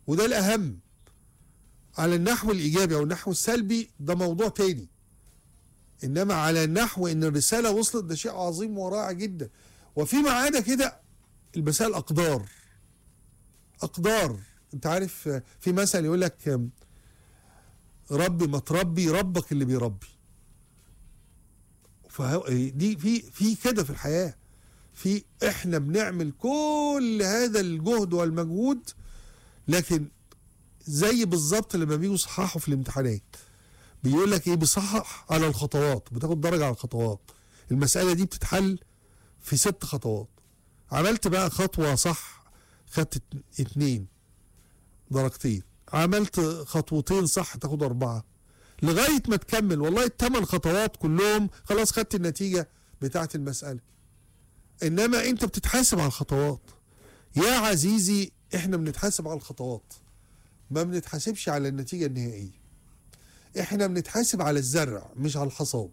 وده الاهم على النحو الايجابي او النحو السلبي ده موضوع تاني انما على النحو ان الرساله وصلت ده شيء عظيم ورائع جدا وفيما عدا كده المسائل اقدار اقدار انت عارف آه، في مثل يقول لك آم، ربي ما تربي ربك اللي بيربي فهو دي في في كده في الحياه في احنا بنعمل كل هذا الجهد والمجهود لكن زي بالظبط لما بيجوا يصححوا في الامتحانات بيقول لك ايه بيصحح على الخطوات بتاخد درجه على الخطوات المساله دي بتتحل في ست خطوات عملت بقى خطوه صح خدت ات- اتنين درجتين عملت خطوتين صح تاخد اربعه لغايه ما تكمل والله الثمان خطوات كلهم خلاص خدت النتيجه بتاعه المساله انما انت بتتحاسب على الخطوات يا عزيزي احنا بنتحاسب على الخطوات ما بنتحاسبش على النتيجه النهائيه احنا بنتحاسب على الزرع مش على الحصاد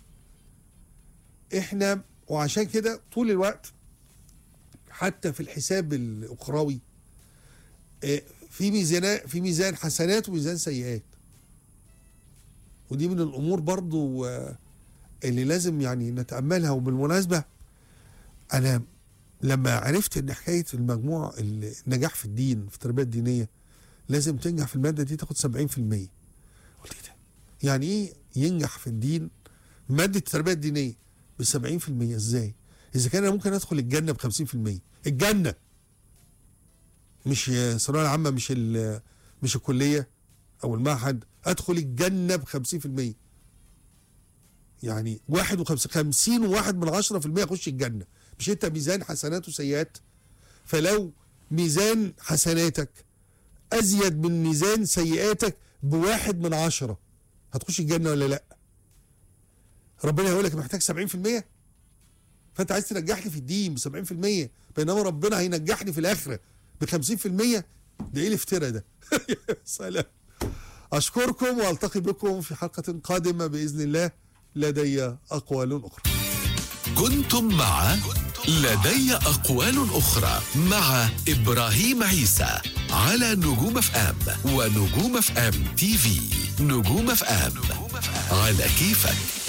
احنا وعشان كده طول الوقت حتى في الحساب الاخروي اه، في ميزان في ميزان حسنات وميزان سيئات ودي من الامور برضو اه، اللي لازم يعني نتاملها وبالمناسبه انا لما عرفت ان حكايه المجموع النجاح في الدين في التربيه الدينيه لازم تنجح في الماده دي تاخد 70% قلت ايه ده؟ يعني ايه ينجح في الدين ماده التربيه الدينيه ب 70% ازاي؟ اذا كان انا ممكن ادخل الجنه ب 50% الجنه مش الثانويه العامه مش ال- مش الكليه او المعهد ادخل الجنه ب 50% يعني 51 50 وواحد من 10% اخش الجنه مش انت ميزان حسنات وسيئات فلو ميزان حسناتك ازيد من ميزان سيئاتك بواحد من عشرة هتخش الجنه ولا لا ربنا هيقول لك محتاج 70% فانت عايز تنجحني في الدين ب 70% بينما ربنا هينجحني في الاخره ب 50% ده ايه الافتراء ده سلام اشكركم والتقي بكم في حلقه قادمه باذن الله لدي اقوال اخرى كنتم مع لدي أقوال أخرى مع إبراهيم عيسى على نجوم اف ام ونجوم اف ام تي في نجوم اف ام على كيفك